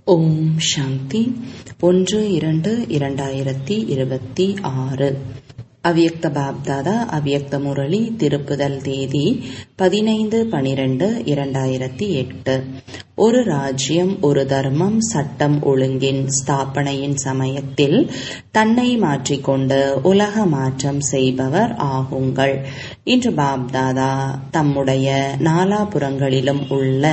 ஓம் சாந்தி ஒன்று இரண்டு இரண்டாயிரத்தி இருபத்தி ஆறு அவ்யக்த பாப்தாதா அவ்யக்த முரளி திருப்புதல் தேதி பதினைந்து பனிரெண்டு இரண்டாயிரத்தி எட்டு ஒரு ராஜ்யம் ஒரு தர்மம் சட்டம் ஒழுங்கின் ஸ்தாபனையின் சமயத்தில் தன்னை மாற்றிக்கொண்டு உலக மாற்றம் செய்பவர் ஆகுங்கள் இன்று பாப்தாதா தம்முடைய நாலாபுறங்களிலும் உள்ள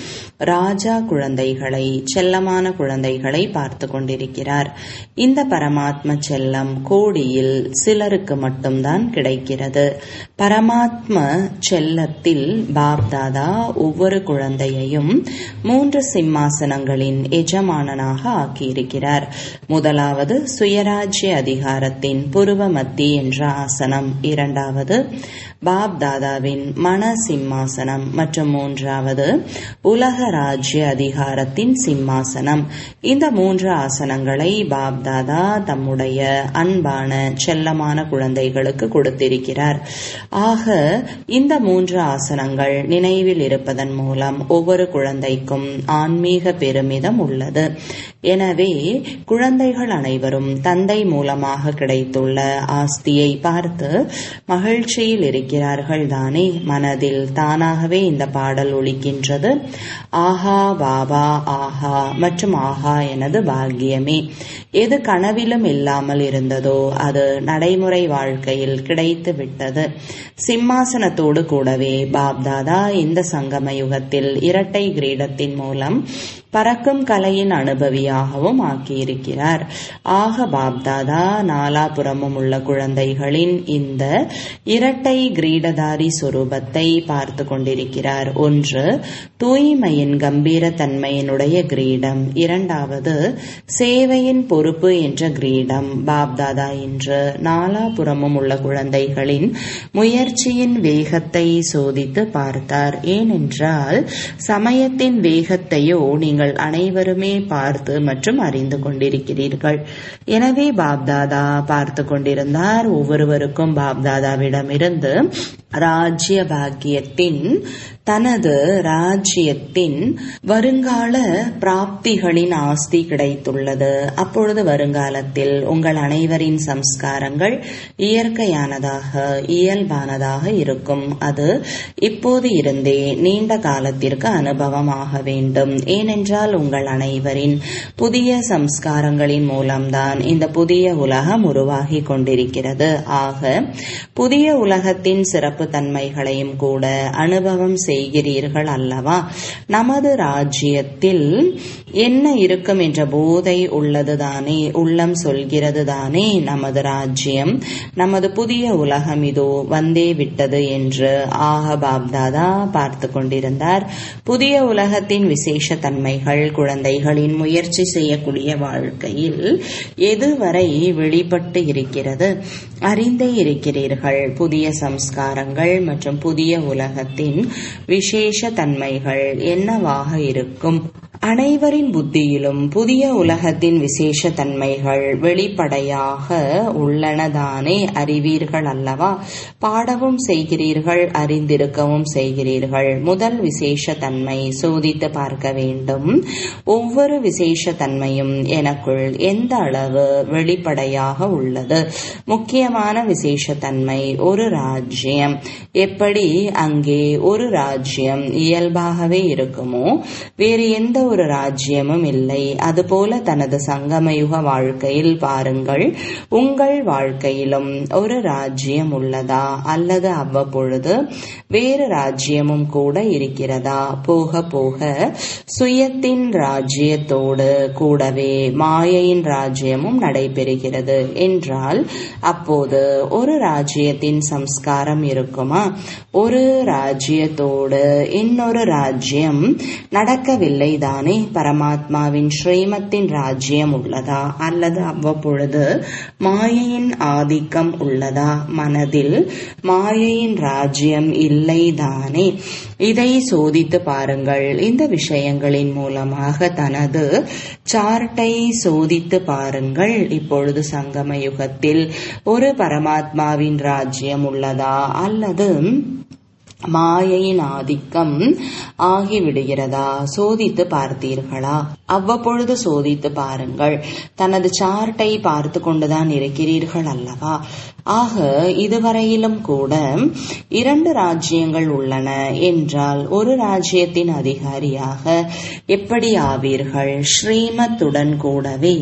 ராஜா குழந்தைகளை செல்லமான குழந்தைகளை பார்த்து கொண்டிருக்கிறார் இந்த பரமாத்ம செல்லம் கோடியில் சிலருக்கு மட்டும்தான் கிடைக்கிறது பரமாத்ம செல்லத்தில் பாப்தாதா ஒவ்வொரு குழந்தையையும் மூன்று சிம்மாசனங்களின் எஜமானனாக ஆக்கியிருக்கிறார் முதலாவது சுயராஜ்ய அதிகாரத்தின் புருவ மத்தி என்ற ஆசனம் இரண்டாவது பாப்தாதாவின் மன சிம்மாசனம் மற்றும் மூன்றாவது உலக ராஜ்ய அதிகாரத்தின் சிம்மாசனம் இந்த மூன்று ஆசனங்களை பாப்தாதா தம்முடைய அன்பான செல்லமான குழந்தைகளுக்கு கொடுத்திருக்கிறார் ஆக இந்த மூன்று ஆசனங்கள் நினைவில் இருப்பதன் மூலம் ஒவ்வொரு குழந்தைக்கும் ஆன்மீக பெருமிதம் உள்ளது எனவே குழந்தைகள் அனைவரும் தந்தை மூலமாக கிடைத்துள்ள ஆஸ்தியை பார்த்து மகிழ்ச்சியில் இருக்கிறார்கள் தானே மனதில் தானாகவே இந்த பாடல் ஒலிக்கின்றது ஆஹா பாபா ஆஹா மற்றும் ஆஹா எனது பாக்கியமே எது கனவிலும் இல்லாமல் இருந்ததோ அது நடைமுறை வாழ்க்கையில் கிடைத்து விட்டது சிம்மாசனத்தோடு கூடவே பாப்தாதா இந்த சங்கம யுகத்தில் இரட்டை கிரீடத்தின் மூலம் பறக்கும் கலையின் அனுபவியாகவும் ஆக்கியிருக்கிறார் ஆக பாப்தாதா நாலாபுறமும் உள்ள குழந்தைகளின் இந்த இரட்டை கிரீடதாரி சொரூபத்தை பார்த்து கொண்டிருக்கிறார் ஒன்று தூய்மையின் கம்பீர தன்மையினுடைய கிரீடம் இரண்டாவது சேவையின் பொறுப்பு என்ற கிரீடம் பாப்தாதா இன்று நாலாபுறமும் உள்ள குழந்தைகளின் முயற்சியின் வேகத்தை சோதித்து பார்த்தார் ஏனென்றால் சமயத்தின் வேகத்தையோ நீங்கள் நீங்கள் அனைவருமே பார்த்து மற்றும் அறிந்து கொண்டிருக்கிறீர்கள் எனவே பாப்தாதா பார்த்து கொண்டிருந்தார் ஒவ்வொருவருக்கும் பாப்தாதாவிடமிருந்து ராஜ்ய பாக்கியத்தின் தனது ராஜ்யத்தின் வருங்கால பிராப்திகளின் ஆஸ்தி கிடைத்துள்ளது அப்பொழுது வருங்காலத்தில் உங்கள் அனைவரின் சம்ஸ்காரங்கள் இயற்கையானதாக இயல்பானதாக இருக்கும் அது இப்போது இருந்தே நீண்ட காலத்திற்கு அனுபவமாக வேண்டும் ஏனென்றால் உங்கள் அனைவரின் புதிய சம்ஸ்காரங்களின் மூலம்தான் இந்த புதிய உலகம் உருவாகி கொண்டிருக்கிறது ஆக புதிய உலகத்தின் சிறப்பு தன்மைகளையும் கூட அனுபவம் செய்கிறீர்கள் அல்லவா நமது ராஜ்யத்தில் என்ன இருக்கும் என்ற போதை உள்ளது தானே உள்ளம் சொல்கிறது தானே நமது ராஜ்யம் நமது புதிய உலகம் இதோ வந்தே விட்டது என்று ஆக பாப்தாதா பார்த்து கொண்டிருந்தார் புதிய உலகத்தின் விசேஷ தன்மைகள் குழந்தைகளின் முயற்சி செய்யக்கூடிய வாழ்க்கையில் எதுவரை வெளிப்பட்டு இருக்கிறது அறிந்தே இருக்கிறீர்கள் புதிய சம்ஸ்காரங்கள் மற்றும் புதிய உலகத்தின் விசேஷ தன்மைகள் என்னவாக இருக்கும் அனைவரின் புத்தியிலும் புதிய உலகத்தின் விசேஷ தன்மைகள் வெளிப்படையாக உள்ளனதானே அறிவீர்கள் அல்லவா பாடவும் செய்கிறீர்கள் அறிந்திருக்கவும் செய்கிறீர்கள் முதல் விசேஷ தன்மை சோதித்து பார்க்க வேண்டும் ஒவ்வொரு விசேஷ தன்மையும் எனக்குள் எந்த அளவு வெளிப்படையாக உள்ளது முக்கியமான விசேஷ தன்மை ஒரு ராஜ்யம் எப்படி அங்கே ஒரு ராஜ்யம் இயல்பாகவே இருக்குமோ வேறு எந்த ஒரு ராஜ்யமும் இல்லை அதுபோல தனது சங்கமயுக வாழ்க்கையில் பாருங்கள் உங்கள் வாழ்க்கையிலும் ஒரு ராஜ்யம் உள்ளதா அல்லது அவ்வப்பொழுது வேறு ராஜ்யமும் கூட இருக்கிறதா போக போக சுயத்தின் ராஜ்யத்தோடு கூடவே மாயையின் ராஜ்யமும் நடைபெறுகிறது என்றால் அப்போது ஒரு ராஜ்யத்தின் சம்ஸ்காரம் இருக்குமா ஒரு ராஜ்யத்தோடு இன்னொரு ராஜ்யம் நடக்கவில்லை தானே பரமாத்மாவின் ஸ்ரீமத்தின் ராஜ்யம் உள்ளதா அல்லது அவ்வப்பொழுது மாயையின் ஆதிக்கம் உள்ளதா மனதில் மாயையின் ராஜ்யம் இல்லை தானே இதை சோதித்து பாருங்கள் இந்த விஷயங்களின் மூலமாக தனது சார்ட்டை சோதித்து பாருங்கள் இப்பொழுது சங்கம யுகத்தில் ஒரு பரமாத்மாவின் ராஜ்யம் உள்ளதா அல்லது மாயையின் ஆதிக்கம் ஆகிவிடுகிறதா சோதித்து பார்த்தீர்களா அவ்வப்பொழுது சோதித்து பாருங்கள் தனது சார்ட்டை பார்த்து கொண்டுதான் இருக்கிறீர்கள் அல்லவா ஆக இதுவரையிலும் கூட இரண்டு ராஜ்யங்கள் உள்ளன என்றால் ஒரு ராஜ்யத்தின் அதிகாரியாக எப்படி ஆவீர்கள் ஸ்ரீமத்துடன் கூடவே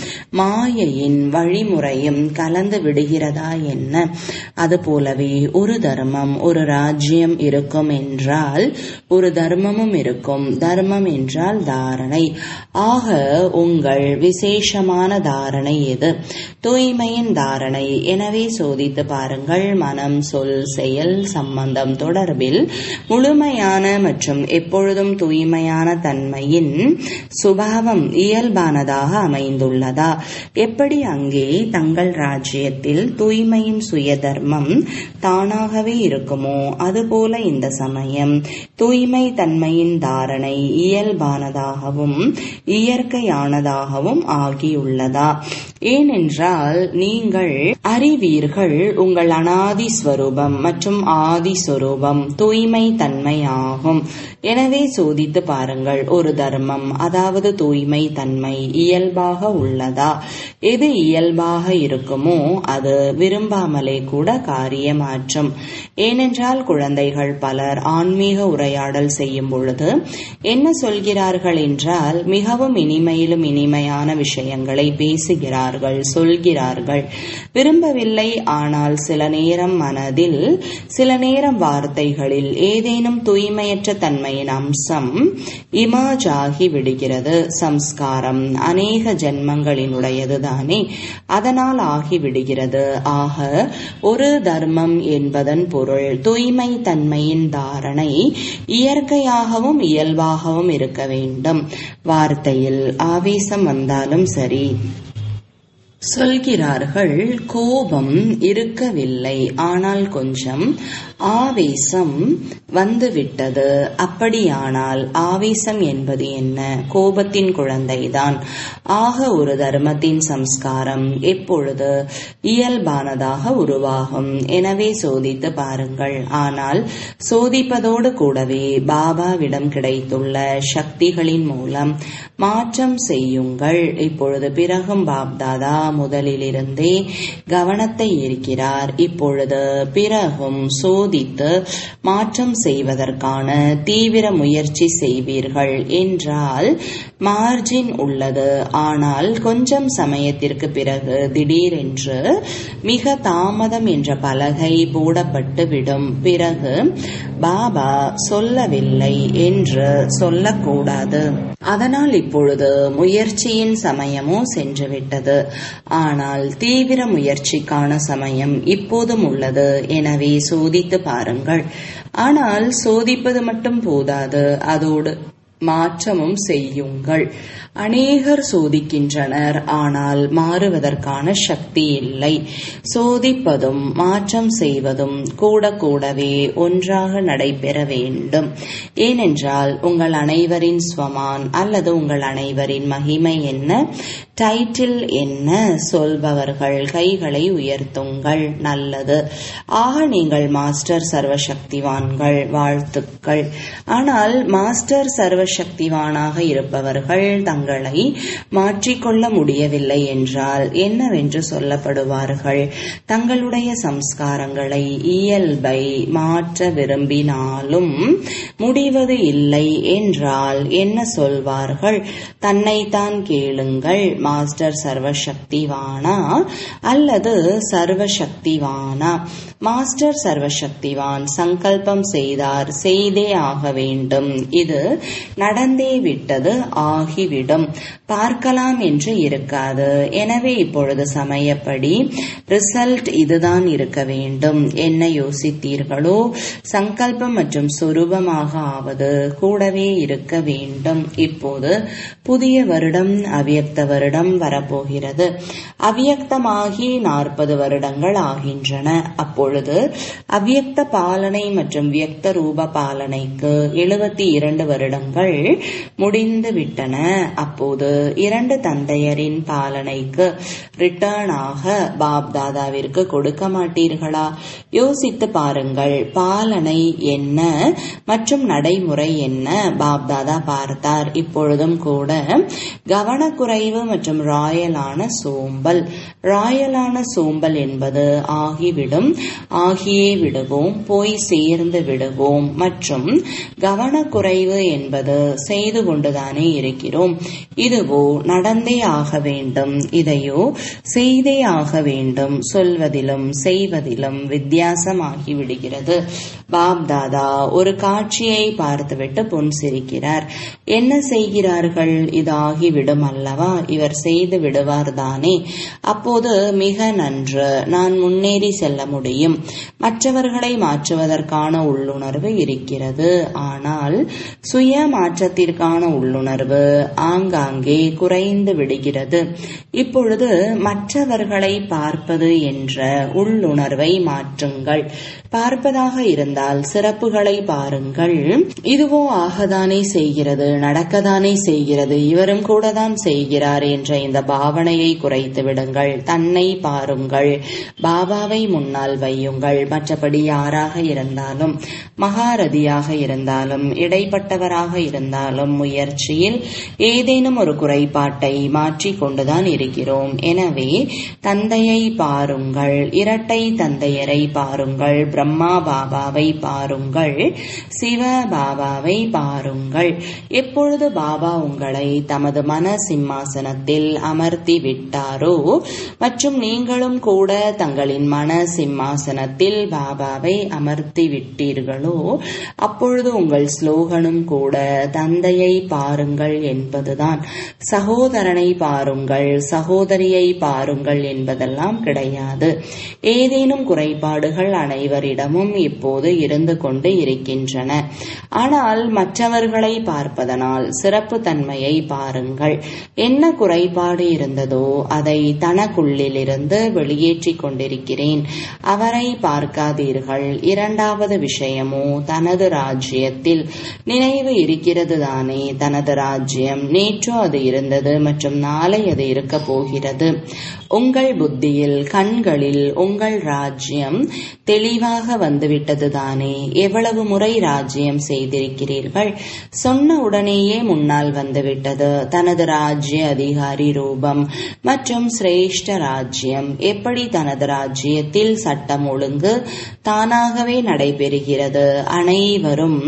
மாயையின் வழிமுறையும் கலந்து விடுகிறதா என்ன அதுபோலவே ஒரு தர்மம் ஒரு ராஜ்யம் இருக்கும் என்றால் ஒரு தர்மமும் இருக்கும் தர்மம் என்றால் தாரணை ஆக உங்கள் விசேஷமான தாரணை எது தூய்மையின் தாரணை எனவே சோதித்து பாருங்கள் மனம் சொல் செயல் சம்பந்தம் தொடர்பில் முழுமையான மற்றும் எப்பொழுதும் தூய்மையான தன்மையின் சுபாவம் இயல்பானதாக அமைந்துள்ளதா எப்படி அங்கே தங்கள் ராஜ்யத்தில் தூய்மையின் சுய தர்மம் தானாகவே இருக்குமோ அதுபோல இந்த சமயம் தூய்மை தன்மையின் தாரணை இயல்பானதாகவும் இயற்கையானதாகவும் ஆகியுள்ளதா ஏனென்றால் நீங்கள் அறிவீர்கள் உங்கள் அனாதி ஸ்வரூபம் மற்றும் ஆதி ஸ்வரூபம் தூய்மை தன்மை ஆகும் எனவே சோதித்து பாருங்கள் ஒரு தர்மம் அதாவது தூய்மை தன்மை இயல்பாக உள்ளதா எது இயல்பாக இருக்குமோ அது விரும்பாமலே கூட காரியமாற்றும் ஏனென்றால் குழந்தைகள் பலர் ஆன்மீக உரையாடல் செய்யும் பொழுது என்ன சொல்கிறார்கள் என்றால் மிகவும் இனிமையிலும் இனிமையான விஷயங்களை பேசுகிறார்கள் சொல்கிறார்கள் விரும்பவில்லை ஆனால் சில நேரம் மனதில் சில நேரம் வார்த்தைகளில் ஏதேனும் தூய்மையற்ற தன்மையின் அம்சம் இமாஜ் ஆகி விடுகிறது சம்ஸ்காரம் அநேக ஜென்மங்களினுடையது தானே அதனால் ஆகிவிடுகிறது ஆக ஒரு தர்மம் என்பதன் பொருள் தூய்மை தன்மையின் தாரணை இயற்கையாகவும் இயல்பாகவும் இருக்க வேண்டும் வார்த்தையில் ஆவேசம் வந்தாலும் சரி சொல்கிறார்கள் கோபம் இருக்கவில்லை ஆனால் கொஞ்சம் ஆவேசம் வந்துவிட்டது அப்படியானால் ஆவேசம் என்பது என்ன கோபத்தின் குழந்தைதான் ஆக ஒரு தர்மத்தின் சம்ஸ்காரம் எப்பொழுது இயல்பானதாக உருவாகும் எனவே சோதித்து பாருங்கள் ஆனால் சோதிப்பதோடு கூடவே பாபாவிடம் கிடைத்துள்ள சக்திகளின் மூலம் மாற்றம் செய்யுங்கள் இப்பொழுது பிறகும் பாப்தாதா முதலிலிருந்தே கவனத்தை ஈர்க்கிறார் இப்பொழுது பிறகும் சோதித்து மாற்றம் செய்வதற்கான தீவிர முயற்சி செய்வீர்கள் என்றால் மார்ஜின் உள்ளது ஆனால் கொஞ்சம் சமயத்திற்கு பிறகு திடீரென்று மிக தாமதம் என்ற பலகை போடப்பட்டு விடும் பிறகு பாபா சொல்லவில்லை என்று சொல்லக்கூடாது அதனால் இப்பொழுது முயற்சியின் சமயமோ சென்றுவிட்டது ஆனால் தீவிர முயற்சிக்கான சமயம் இப்போதும் உள்ளது எனவே சோதித்து பாருங்கள் ஆனால் சோதிப்பது மட்டும் போதாது அதோடு மாற்றமும் செய்யுங்கள் அநேகர் சோதிக்கின்றனர் ஆனால் மாறுவதற்கான சக்தி இல்லை சோதிப்பதும் மாற்றம் செய்வதும் கூட கூடவே ஒன்றாக நடைபெற வேண்டும் ஏனென்றால் உங்கள் அனைவரின் ஸ்வமான் அல்லது உங்கள் அனைவரின் மகிமை என்ன டைட்டில் என்ன சொல்பவர்கள் கைகளை உயர்த்துங்கள் நல்லது ஆக நீங்கள் மாஸ்டர் சர்வசக்திவான்கள் வாழ்த்துக்கள் ஆனால் மாஸ்டர் சர்வசக்திவானாக இருப்பவர்கள் தங்களை மாற்றிக்கொள்ள முடியவில்லை என்றால் என்னவென்று சொல்லப்படுவார்கள் தங்களுடைய சம்ஸ்காரங்களை இயல்பை மாற்ற விரும்பினாலும் முடிவது இல்லை என்றால் என்ன சொல்வார்கள் தன்னைத்தான் கேளுங்கள் மாஸ்டர் சர்வசக்திவானா அல்லது சர்வசக்திவானா மாஸ்டர் சர்வசக்திவான் சங்கல்பம் செய்தார் செய்தே ஆக வேண்டும் இது நடந்தே விட்டது ஆகிவிடும் பார்க்கலாம் என்று இருக்காது எனவே இப்பொழுது சமயப்படி ரிசல்ட் இதுதான் இருக்க வேண்டும் என்ன யோசித்தீர்களோ சங்கல்பம் மற்றும் சுரூபமாக ஆவது கூடவே இருக்க வேண்டும் இப்போது புதிய வருடம் அவ்யக்த வருடம் வரப்போகிறது அவ்யக்தமாகி நாற்பது வருடங்கள் ஆகின்றன அப்பொழுது அவ்யக்த பாலனை மற்றும் வியக்த ரூப பாலனைக்கு எழுபத்தி இரண்டு வருடங்கள் காலங்கள் முடிந்து விட்டன அப்போது இரண்டு தந்தையரின் பாலனைக்கு ரிட்டர்ன் ஆக பாப் தாதாவிற்கு கொடுக்க மாட்டீர்களா யோசித்து பாருங்கள் பாலனை என்ன மற்றும் நடைமுறை என்ன பாப் தாதா பார்த்தார் இப்பொழுதும் கூட கவனக்குறைவு மற்றும் ராயலான சோம்பல் ராயலான சோம்பல் என்பது ஆகிவிடும் ஆகியே விடுவோம் போய் சேர்ந்து விடுவோம் மற்றும் கவனக்குறைவு என்பது செய்து கொண்டுதானே இருக்கிறோம் இதுவோ நடந்தே ஆக வேண்டும் இதையோ செய்தே ஆக வேண்டும் சொல்வதிலும் செய்வதிலும் வித்தியாசமாகி விடுகிறது பாப் தாதா ஒரு காட்சியை பார்த்துவிட்டு பொன் சிரிக்கிறார் என்ன செய்கிறார்கள் இதாகிவிடும் அல்லவா இவர் செய்து விடுவார் தானே அப்போது மிக நன்று நான் முன்னேறி செல்ல முடியும் மற்றவர்களை மாற்றுவதற்கான உள்ளுணர்வு இருக்கிறது ஆனால் சுய மாற்றத்திற்கான உள்ளுணர்வு ஆங்காங்கே குறைந்து விடுகிறது இப்பொழுது மற்றவர்களை பார்ப்பது என்ற உள்ளுணர்வை மாற்றுங்கள் பார்ப்பதாக இருந்தால் சிறப்புகளை பாருங்கள் இதுவோ ஆகதானே செய்கிறது நடக்கதானே செய்கிறது இவரும் கூட தான் செய்கிறார் என்ற இந்த பாவனையை குறைத்து விடுங்கள் தன்னை பாருங்கள் பாபாவை முன்னால் வையுங்கள் மற்றபடி யாராக இருந்தாலும் மகாரதியாக இருந்தாலும் இடைப்பட்டவராக இருந்தாலும் முயற்சியில் ஏதேனும் ஒரு குறைபாட்டை மாற்றிக் கொண்டுதான் இருக்கிறோம் எனவே தந்தையை பாருங்கள் இரட்டை தந்தையரை பாருங்கள் பிரம்மா பாபாவை பாருங்கள் சிவ பாபாவை பாருங்கள் எப்பொழுது பாபா உங்களை தமது மன சிம்மாசனத்தில் அமர்த்தி விட்டாரோ மற்றும் நீங்களும் கூட தங்களின் மன சிம்மாசனத்தில் பாபாவை அமர்த்தி விட்டீர்களோ அப்பொழுது உங்கள் ஸ்லோகனும் கூட தந்தையை பாருங்கள் என்பதுதான் சகோதரனை பாருங்கள் சகோதரியை பாருங்கள் என்பதெல்லாம் கிடையாது ஏதேனும் குறைபாடுகள் அனைவரிடமும் இப்போது இருந்து கொண்டு இருக்கின்றன ஆனால் மற்றவர்களை பார்ப்பதனால் சிறப்பு தன்மையை பாருங்கள் என்ன குறைபாடு இருந்ததோ அதை தனக்குள்ளிலிருந்து வெளியேற்றிக் கொண்டிருக்கிறேன் அவரை பார்க்காதீர்கள் இரண்டாவது விஷயமோ தனது ராஜ்யத்தில் நினைவு இருக்கிறது தானே தனது ராஜ்யம் நேற்று அது இருந்தது மற்றும் நாளை அது இருக்க போகிறது உங்கள் புத்தியில் கண்களில் உங்கள் ராஜ்யம் தெளிவாக வந்துவிட்டது தானே எவ்வளவு முறை ராஜ்யம் செய்திருக்கிறீர்கள் சொன்ன உடனேயே முன்னால் வந்துவிட்டது தனது ராஜ்ய அதிகாரி ரூபம் மற்றும் சிரேஷ்ட ராஜ்யம் எப்படி தனது ராஜ்யத்தில் சட்டம் ஒழுங்கு தானாகவே நடைபெறுகிறது அனைவரும்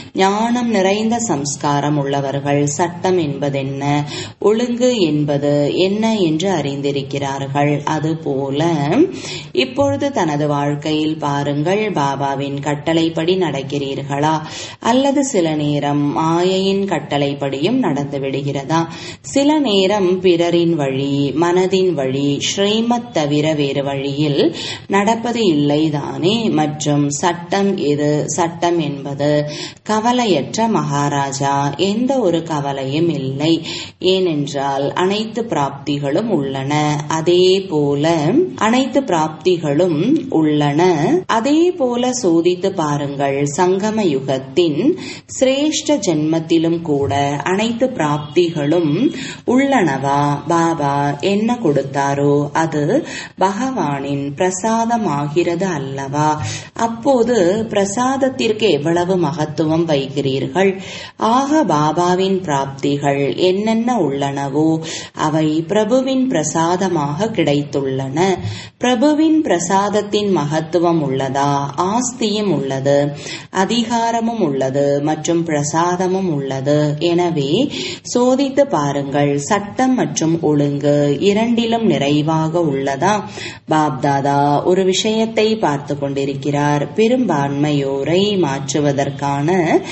ஞானம் நிறைந்த சம்ஸ்காரம் உள்ளவர்கள் சட்டம் என்பதென்ன ஒழுங்கு என்பது என்ன என்று அறிந்திருக்கிறார்கள் அதுபோல இப்பொழுது தனது வாழ்க்கையில் பாருங்கள் பாபாவின் கட்டளைப்படி நடக்கிறீர்களா அல்லது சில நேரம் மாயையின் கட்டளைப்படியும் நடந்து விடுகிறதா சில நேரம் பிறரின் வழி மனதின் வழி ஸ்ரீமத் தவிர வேறு வழியில் நடப்பது இல்லைதானே மற்றும் சட்டம் எது சட்டம் என்பது கவலையற்ற மகாராஜா எந்த ஒரு கவலையும் இல்லை ஏனென்றால் அனைத்து பிராப்திகளும் உள்ளன அதே போல அனைத்து பிராப்திகளும் உள்ளன அதே போல சோதித்து பாருங்கள் சங்கம யுகத்தின் சிரேஷ்ட ஜென்மத்திலும் கூட அனைத்து பிராப்திகளும் உள்ளனவா பாபா என்ன கொடுத்தாரோ அது பகவானின் பிரசாதமாகிறது அல்லவா அப்போது பிரசாதத்திற்கு எவ்வளவு மகத்துவம் வைக்கிறீர்கள் ஆக பாபாவின் பிராப்திகள் என்னென்ன உள்ளனவோ அவை பிரபுவின் பிரசாதமாக கிடைத்துள்ளன பிரபுவின் பிரசாதத்தின் மகத்துவம் உள்ளதா ஆஸ்தியும் உள்ளது அதிகாரமும் உள்ளது மற்றும் பிரசாதமும் உள்ளது எனவே சோதித்து பாருங்கள் சட்டம் மற்றும் ஒழுங்கு இரண்டிலும் நிறைவாக உள்ளதா பாப்தாதா ஒரு விஷயத்தை பார்த்து கொண்டிருக்கிறார் பெரும்பான்மையோரை மாற்றுவதற்கான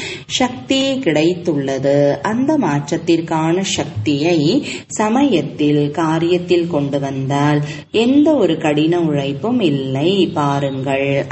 சக்தி கிடைத்துள்ளது அந்த மாற்றத்திற்கான சக்தியை சமயத்தில் காரியத்தில் கொண்டு வந்தால் எந்த ஒரு கடின உழைப்பும் இல்லை பாருங்கள்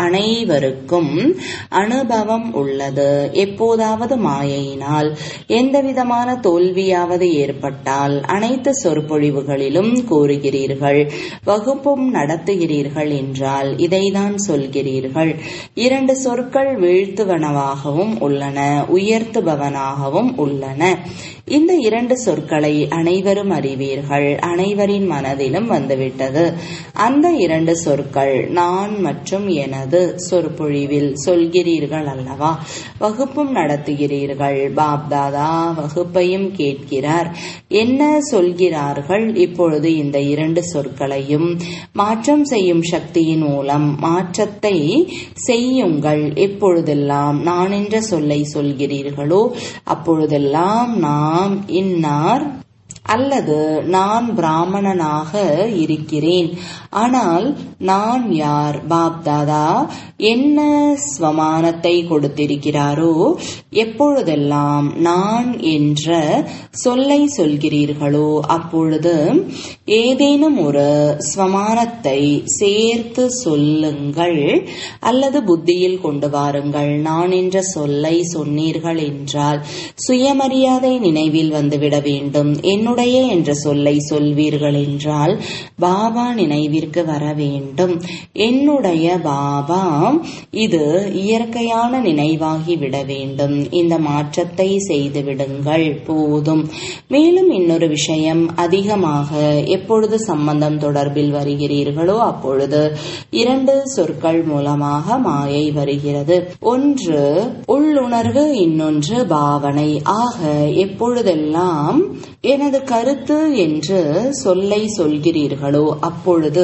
அனைவருக்கும் அனுபவம் உள்ளது எப்போதாவது மாயையினால் எந்தவிதமான தோல்வியாவது ஏற்பட்டால் அனைத்து சொற்பொழிவுகளிலும் கூறுகிறீர்கள் வகுப்பும் நடத்துகிறீர்கள் என்றால் இதைதான் சொல்கிறீர்கள் இரண்டு சொற்கள் வீழ்த்துவனவாகவும் உள்ளன உயர்த்துபவனாகவும் உள்ளன இந்த இரண்டு சொற்களை அனைவரும் அறிவீர்கள் அனைவரின் மனதிலும் வந்துவிட்டது அந்த இரண்டு சொற்கள் நான் மற்றும் எனது சொற்பொழிவில் சொல்கிறீர்கள் அல்லவா வகுப்பும் நடத்துகிறீர்கள் பாப்தாதா வகுப்பையும் கேட்கிறார் என்ன சொல்கிறார்கள் இப்பொழுது இந்த இரண்டு சொற்களையும் மாற்றம் செய்யும் சக்தியின் மூலம் மாற்றத்தை செய்யுங்கள் எப்பொழுதெல்லாம் நான் என்ற சொல்லை சொல்கிறீர்களோ அப்பொழுதெல்லாம் நாம் இன்னார் அல்லது நான் பிராமணனாக இருக்கிறேன் ஆனால் நான் யார் பாப்தாதா என்ன ஸ்வமானத்தை கொடுத்திருக்கிறாரோ எப்பொழுதெல்லாம் நான் என்ற சொல்லை சொல்கிறீர்களோ அப்பொழுது ஏதேனும் ஒரு ஸ்வமானத்தை சேர்த்து சொல்லுங்கள் அல்லது புத்தியில் கொண்டு வாருங்கள் நான் என்ற சொல்லை சொன்னீர்கள் என்றால் சுயமரியாதை நினைவில் வந்துவிட வேண்டும் என்னுடைய என்ற சொல்லை சொல்வீர்கள் என்றால் பாபா நினைவிற்கு வர வேண்டும் என்னுடைய பாபா இது இயற்கையான நினைவாகி விட வேண்டும் இந்த மாற்றத்தை செய்து விடுங்கள் போதும் மேலும் இன்னொரு விஷயம் அதிகமாக எப்பொழுது சம்பந்தம் தொடர்பில் வருகிறீர்களோ அப்பொழுது இரண்டு சொற்கள் மூலமாக மாயை வருகிறது ஒன்று உள்ளுணர்வு இன்னொன்று பாவனை ஆக எப்பொழுதெல்லாம் எனது கருத்து என்று சொல்லை சொல்கிறீர்களோ அப்பொழுது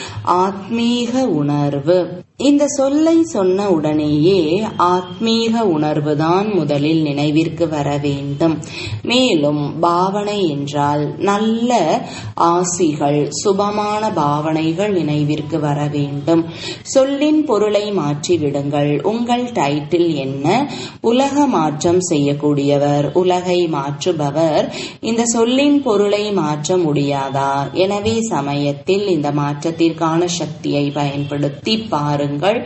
ஆத்மீக உணர்வு இந்த சொல்லை சொன்ன உடனேயே ஆத்மீக உணர்வுதான் முதலில் நினைவிற்கு வர வேண்டும் மேலும் பாவனை என்றால் நல்ல ஆசிகள் சுபமான பாவனைகள் நினைவிற்கு வர வேண்டும் சொல்லின் பொருளை மாற்றி விடுங்கள் உங்கள் டைட்டில் என்ன உலக மாற்றம் செய்யக்கூடியவர் உலகை மாற்றுபவர் இந்த சொல்லின் பொருளை மாற்ற முடியாதா எனவே சமயத்தில் இந்த மாற்றத்திற்கான சக்தியை பயன்படுத்தி பாருங்கள்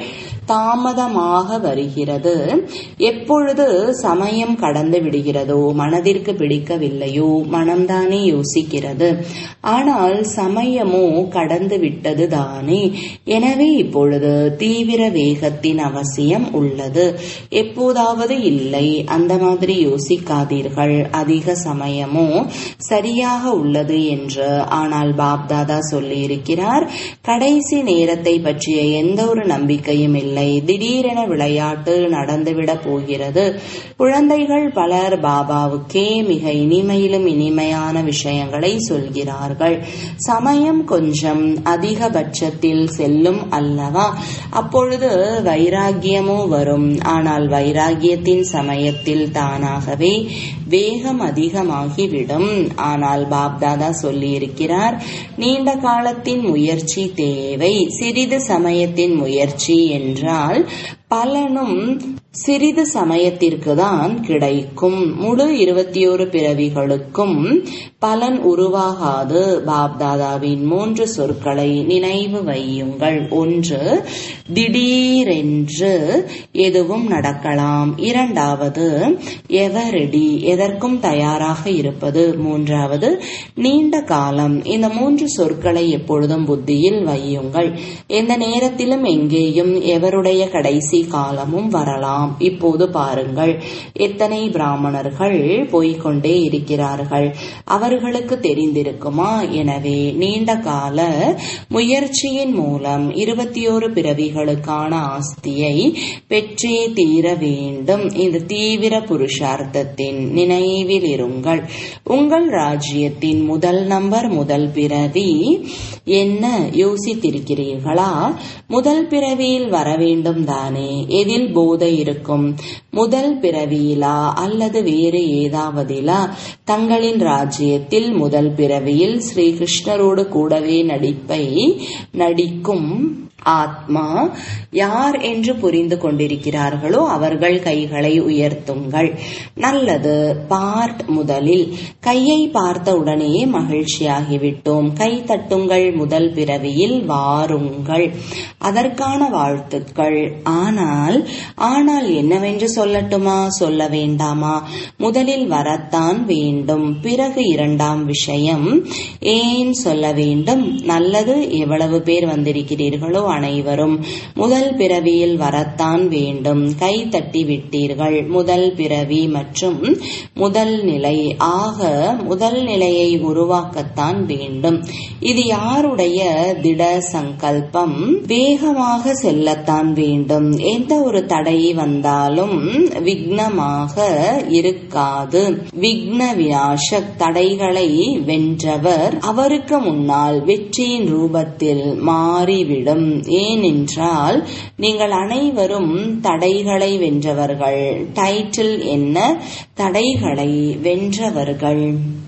தாமதமாக வருகிறது எப்பொழுது சமயம் கடந்து விடுகிறதோ மனதிற்கு பிடிக்கவில்லையோ மனம்தானே யோசிக்கிறது ஆனால் சமயமோ கடந்து விட்டது தானே எனவே இப்பொழுது தீவிர வேகத்தின் அவசியம் உள்ளது எப்போதாவது இல்லை அந்த மாதிரி யோசிக்காதீர்கள் அதிக சமயமோ சரியாக உள்ளது என்று ஆனால் பாப்தாதா சொல்லி இருக்கிறார் கடைசி நேரத்தை பற்றிய எந்த ஒரு நம்பிக்கையும் இல்லை திடீரென விளையாட்டு நடந்துவிடப் போகிறது குழந்தைகள் பலர் பாபாவுக்கே மிக இனிமையிலும் இனிமையான விஷயங்களை சொல்கிறார்கள் சமயம் கொஞ்சம் அதிகபட்சத்தில் செல்லும் அல்லவா அப்பொழுது வைராகியமோ வரும் ஆனால் வைராகியத்தின் சமயத்தில் தானாகவே வேகம் அதிகமாகிவிடும் ஆனால் பாப்தாதா சொல்லியிருக்கிறார் நீண்ட காலத்தின் முயற்சி தேவை சிறிது சமயத்தின் முயற்சி என்றால் பலனும் சிறிது சமயத்திற்கு தான் கிடைக்கும் முழு இருபத்தி ஒரு பிறவிகளுக்கும் பலன் உருவாகாது பாப்தாதாவின் மூன்று சொற்களை நினைவு வையுங்கள் ஒன்று திடீரென்று எதுவும் நடக்கலாம் இரண்டாவது எவரெடி எதற்கும் தயாராக இருப்பது மூன்றாவது நீண்ட காலம் இந்த மூன்று சொற்களை எப்பொழுதும் புத்தியில் வையுங்கள் எந்த நேரத்திலும் எங்கேயும் எவருடைய கடைசி காலமும் வரலாம் இப்போது பாருங்கள் எத்தனை பிராமணர்கள் போய்கொண்டே இருக்கிறார்கள் அவர்களுக்கு தெரிந்திருக்குமா எனவே நீண்ட கால முயற்சியின் மூலம் இருபத்தி ஓரு பிறவிகளுக்கான ஆஸ்தியை பெற்றே தீர வேண்டும் இந்த தீவிர புருஷார்த்தத்தின் நினைவில் இருங்கள் உங்கள் ராஜ்யத்தின் முதல் நம்பர் முதல் பிறவி என்ன யோசித்திருக்கிறீர்களா முதல் பிறவியில் வர வேண்டும் தானே எதில் போதை இருக்கும் முதல் பிறவியிலா அல்லது வேறு ஏதாவதிலா தங்களின் ராஜ்யத்தில் முதல் பிறவியில் ஸ்ரீகிருஷ்ணரோடு கூடவே நடிப்பை நடிக்கும் ஆத்மா யார் என்று புரிந்து கொண்டிருக்கிறார்களோ அவர்கள் கைகளை உயர்த்துங்கள் நல்லது பார்ட் முதலில் கையை பார்த்த உடனேயே மகிழ்ச்சியாகிவிட்டோம் கை தட்டுங்கள் முதல் பிறவியில் வாருங்கள் அதற்கான வாழ்த்துக்கள் ஆனால் ஆனால் என்னவென்று சொல்லட்டுமா சொல்ல வேண்டாமா முதலில் வரத்தான் வேண்டும் பிறகு இரண்டாம் விஷயம் ஏன் சொல்ல வேண்டும் நல்லது எவ்வளவு பேர் வந்திருக்கிறீர்களோ அனைவரும் முதல் பிறவியில் வரத்தான் வேண்டும் கை தட்டி விட்டீர்கள் முதல் பிறவி மற்றும் முதல் நிலை ஆக முதல் நிலையை உருவாக்கத்தான் வேண்டும் இது யாருடைய திட சங்கல்பம் வேகமாக செல்லத்தான் வேண்டும் எந்த ஒரு தடை வந்தாலும் விக்னமாக இருக்காது விக்ன விநாசக் தடைகளை வென்றவர் அவருக்கு முன்னால் வெற்றியின் ரூபத்தில் மாறிவிடும் ஏனென்றால் நீங்கள் அனைவரும் தடைகளை வென்றவர்கள் டைட்டில் என்ன தடைகளை வென்றவர்கள்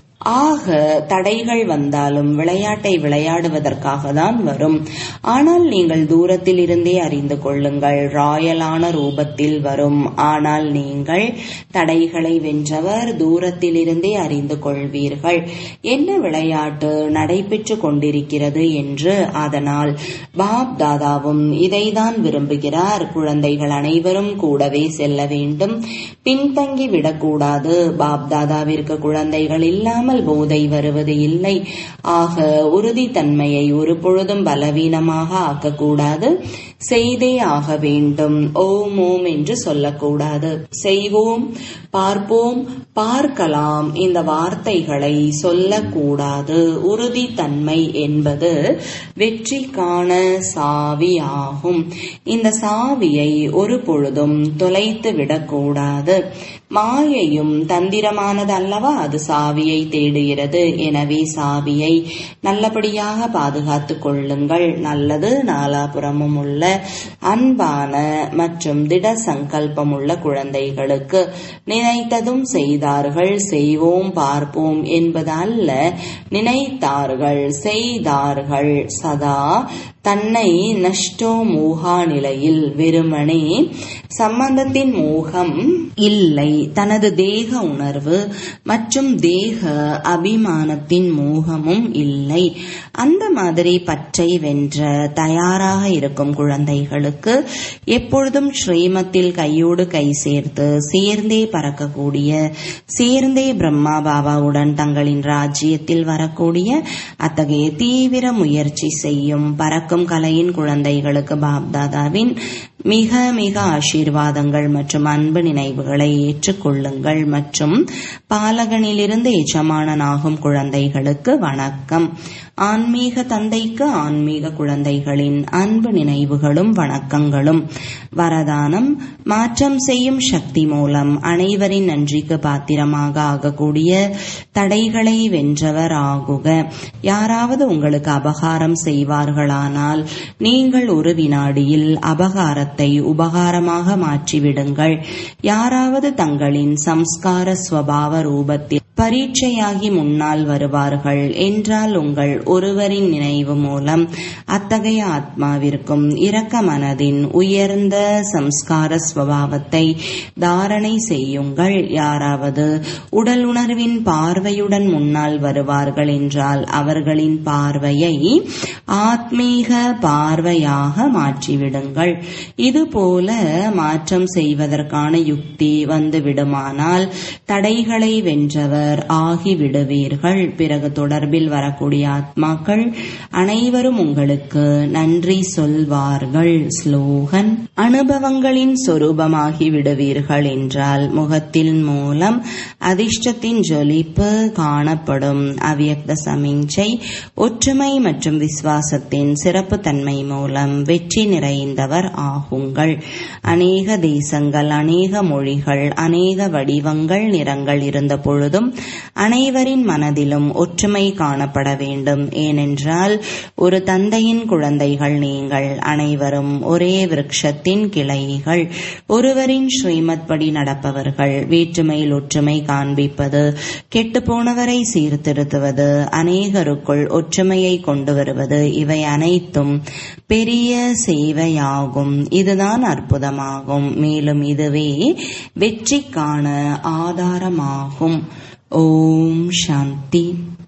ஆக தடைகள் வந்தாலும் விளையாட்டை விளையாடுவதற்காக தான் வரும் ஆனால் நீங்கள் தூரத்தில் இருந்தே அறிந்து கொள்ளுங்கள் ராயலான ரூபத்தில் வரும் ஆனால் நீங்கள் தடைகளை வென்றவர் தூரத்தில் இருந்தே அறிந்து கொள்வீர்கள் என்ன விளையாட்டு நடைபெற்று கொண்டிருக்கிறது என்று அதனால் பாப் தாதாவும் இதைதான் விரும்புகிறார் குழந்தைகள் அனைவரும் கூடவே செல்ல வேண்டும் பின்தங்கி விடக்கூடாது பாப் தாதாவிற்கு குழந்தைகள் இல்லாமல் இல்லாமல் போதை வருவது இல்லை ஆக உறுதித்தன்மையை ஒரு பொழுதும் பலவீனமாக ஆக்கக்கூடாது செய்தே ஆக வேண்டும் ஓம் ஓம் என்று சொல்லக்கூடாது செய்வோம் பார்ப்போம் பார்க்கலாம் இந்த வார்த்தைகளை சொல்லக்கூடாது உறுதித்தன்மை என்பது வெற்றிக்கான சாவி ஆகும் இந்த சாவியை ஒரு பொழுதும் தொலைத்து விடக்கூடாது மாயையும் தந்திரமானது அல்லவா அது சாவியை தேடுகிறது எனவே சாவியை நல்லபடியாக பாதுகாத்துக் கொள்ளுங்கள் நல்லது நாலாபுறமும் உள்ள அன்பான மற்றும் திட சங்கல்பம் உள்ள குழந்தைகளுக்கு நினைத்ததும் செய்தார்கள் செய்வோம் பார்ப்போம் என்பது அல்ல நினைத்தார்கள் செய்தார்கள் சதா தன்னை நஷ்டோ மோகா நிலையில் வெறுமனே சம்பந்தத்தின் மோகம் இல்லை தனது தேக உணர்வு மற்றும் தேக அபிமானத்தின் மோகமும் இல்லை அந்த மாதிரி பற்றை வென்ற தயாராக இருக்கும் குழந்தைகளுக்கு எப்பொழுதும் ஸ்ரீமத்தில் கையோடு கை சேர்த்து சேர்ந்தே பறக்கக்கூடிய சேர்ந்தே பிரம்மா பாபாவுடன் தங்களின் ராஜ்யத்தில் வரக்கூடிய அத்தகைய தீவிர முயற்சி செய்யும் பறக்கும் கலையின் குழந்தைகளுக்கு பாப்தாதாவின் மிக மிக ஆசீர்வாதங்கள் மற்றும் அன்பு நினைவுகளை ஏற்றுக்கொள்ளுங்கள் மற்றும் பாலகனிலிருந்து எஜமானனாகும் குழந்தைகளுக்கு வணக்கம் ஆன்மீக தந்தைக்கு ஆன்மீக குழந்தைகளின் அன்பு நினைவுகளும் வணக்கங்களும் வரதானம் மாற்றம் செய்யும் சக்தி மூலம் அனைவரின் நன்றிக்கு பாத்திரமாக ஆகக்கூடிய தடைகளை வென்றவர் ஆகுக யாராவது உங்களுக்கு அபகாரம் செய்வார்களானால் நீங்கள் ஒரு வினாடியில் அபகாரத்தை உபகாரமாக மாற்றிவிடுங்கள் யாராவது தங்களின் சம்ஸ்கார ஸ்வபாவ ரூபத்தில் பரீட்சையாகி முன்னால் வருவார்கள் என்றால் உங்கள் ஒருவரின் நினைவு மூலம் அத்தகைய ஆத்மாவிற்கும் இரக்க மனதின் உயர்ந்த சம்ஸ்கார ஸ்வபாவத்தை தாரணை செய்யுங்கள் யாராவது உடல் உணர்வின் பார்வையுடன் முன்னால் வருவார்கள் என்றால் அவர்களின் பார்வையை ஆத்மீக பார்வையாக மாற்றிவிடுங்கள் இதுபோல மாற்றம் செய்வதற்கான யுக்தி வந்துவிடுமானால் தடைகளை வென்றவர் ஆகிவிடுவீர்கள் பிறகு தொடர்பில் வரக்கூடிய ஆத்மாக்கள் அனைவரும் உங்களுக்கு நன்றி சொல்வார்கள் ஸ்லோகன் அனுபவங்களின் சொரூபமாகி விடுவீர்கள் என்றால் முகத்தின் மூலம் அதிர்ஷ்டத்தின் ஜொலிப்பு காணப்படும் அவ்யக்த சமிஞ்சை ஒற்றுமை மற்றும் விசுவாசத்தின் சிறப்பு தன்மை மூலம் வெற்றி நிறைந்தவர் ஆகுங்கள் அநேக தேசங்கள் அநேக மொழிகள் அநேக வடிவங்கள் நிறங்கள் இருந்த பொழுதும் அனைவரின் மனதிலும் ஒற்றுமை காணப்பட வேண்டும் ஏனென்றால் ஒரு தந்தையின் குழந்தைகள் நீங்கள் அனைவரும் ஒரே விருட்சத்தின் கிளைகள் ஒருவரின் ஸ்ரீமத் படி நடப்பவர்கள் வேற்றுமையில் ஒற்றுமை காண்பிப்பது கெட்டுப்போனவரை சீர்திருத்துவது அநேகருக்குள் ஒற்றுமையை கொண்டு வருவது இவை அனைத்தும் பெரிய சேவையாகும் இதுதான் அற்புதமாகும் மேலும் இதுவே வெற்றிக்கான ஆதாரமாகும் ஓம் சாந்தி